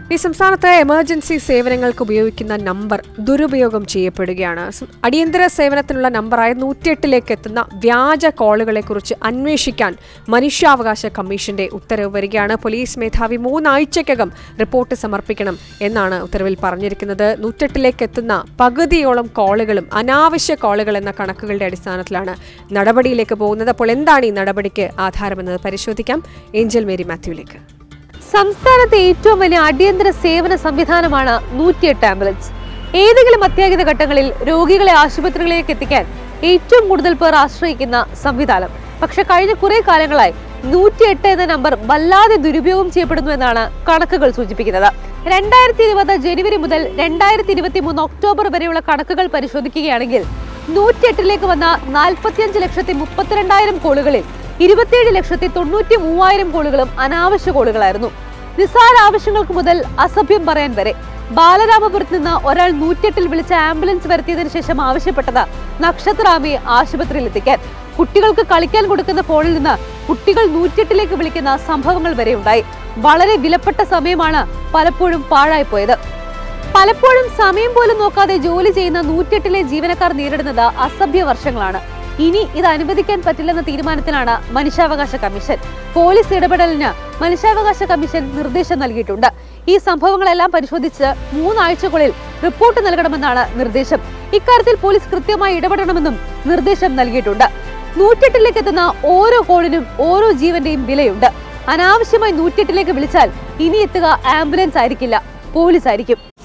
ഈ സംസ്ഥാനത്ത് എമർജൻസി സേവനങ്ങൾക്ക് ഉപയോഗിക്കുന്ന നമ്പർ ദുരുപയോഗം ചെയ്യപ്പെടുകയാണ് സം- അടിയന്തര സേവനത്തിനുള്ള നമ്പറായ നൂറ്റിയെട്ടിലേക്ക് എത്തുന്ന വ്യാജ കോളുകളെക്കുറിച്ച് അന്വേഷിക്കാൻ മനുഷ്യാവകാശ കമ്മീഷന്റെ ഉത്തരവ് വരികയാണ് പോലീസ് മേധാവി മൂന്നാഴ്ചക്കകം റിപ്പോർട്ട് സമർപ്പിക്കണം എന്നാണ് ഉത്തരവിൽ പറഞ്ഞിരിക്കുന്നത് നൂറ്റെട്ടിലേക്ക് എത്തുന്ന പകുതിയോളം കോളുകളും അനാവശ്യ കോളുകൾ എന്ന കണക്കുകളുടെ അടിസ്ഥാനത്തിലാണ് നടപടിയിലേക്ക് പോകുന്നത് അപ്പോൾ എന്താണ് ഈ നടപടിക്ക് ആധാരമെന്നത് പരിശോധിക്കാം ഏഞ്ചൽ മേരി മാത്യുവിലേക്ക് സംസ്ഥാനത്തെ ഏറ്റവും വലിയ അടിയന്തര സേവന സംവിധാനമാണ് നൂറ്റിയെട്ട് ആംബുലൻസ് ഏതെങ്കിലും അത്യാഹിത ഘട്ടങ്ങളിൽ രോഗികളെ ആശുപത്രികളിലേക്ക് എത്തിക്കാൻ ഏറ്റവും കൂടുതൽ പേർ ആശ്രയിക്കുന്ന സംവിധാനം പക്ഷെ കഴിഞ്ഞ കുറെ കാലങ്ങളായി നൂറ്റിയെട്ട് എന്ന നമ്പർ വല്ലാതെ ദുരുപയോഗം ചെയ്യപ്പെടുന്നു എന്നാണ് കണക്കുകൾ സൂചിപ്പിക്കുന്നത് രണ്ടായിരത്തി ഇരുപത് ജനുവരി മുതൽ രണ്ടായിരത്തി ഇരുപത്തി മൂന്ന് ഒക്ടോബർ വരെയുള്ള കണക്കുകൾ പരിശോധിക്കുകയാണെങ്കിൽ നൂറ്റിയെട്ടിലേക്ക് വന്ന നാൽപ്പത്തിയഞ്ച് ലക്ഷത്തി മുപ്പത്തിരണ്ടായിരം കോളുകളിൽ ഇരുപത്തിയേഴ് ലക്ഷത്തി തൊണ്ണൂറ്റി മൂവായിരം കോളുകളും അനാവശ്യ കോളുകളായിരുന്നു നിസ്സാര ആവശ്യങ്ങൾക്ക് മുതൽ അസഭ്യം പറയാൻ വരെ ബാലരാമപുരത്ത് നിന്ന് ഒരാൾ നൂറ്റെട്ടിൽ വിളിച്ച ആംബുലൻസ് വരുത്തിയതിനു ശേഷം ആവശ്യപ്പെട്ടത് നക്ഷത്രാമയെ ആശുപത്രിയിൽ എത്തിക്കാൻ കുട്ടികൾക്ക് കളിക്കാൻ കൊടുക്കുന്ന ഫോണിൽ നിന്ന് കുട്ടികൾ നൂറ്റെട്ടിലേക്ക് വിളിക്കുന്ന സംഭവങ്ങൾ വരെ ഉണ്ടായി വളരെ വിലപ്പെട്ട സമയമാണ് പലപ്പോഴും പാഴായിപ്പോയത് പലപ്പോഴും സമയം പോലും നോക്കാതെ ജോലി ചെയ്യുന്ന നൂറ്റെട്ടിലെ ജീവനക്കാർ നേരിടുന്നത് അസഭ്യ വർഷങ്ങളാണ് ഇനി ഇത് അനുവദിക്കാൻ പറ്റില്ലെന്ന തീരുമാനത്തിലാണ് മനുഷ്യാവകാശ കമ്മീഷൻ പോലീസ് ഇടപെടലിന് മനുഷ്യാവകാശ കമ്മീഷൻ നിർദ്ദേശം നൽകിയിട്ടുണ്ട് ഈ സംഭവങ്ങളെല്ലാം പരിശോധിച്ച് മൂന്നാഴ്ചകളിൽ റിപ്പോർട്ട് നൽകണമെന്നാണ് നിർദ്ദേശം ഇക്കാര്യത്തിൽ പോലീസ് കൃത്യമായി ഇടപെടണമെന്നും നിർദ്ദേശം നൽകിയിട്ടുണ്ട് നൂറ്റെട്ടിലേക്ക് എത്തുന്ന ഓരോ കോളിനും ഓരോ ജീവന്റെയും വിലയുണ്ട് അനാവശ്യമായി നൂറ്റെട്ടിലേക്ക് വിളിച്ചാൽ ഇനി എത്തുക ആംബുലൻസ് ആയിരിക്കില്ല പോലീസ് ആയിരിക്കും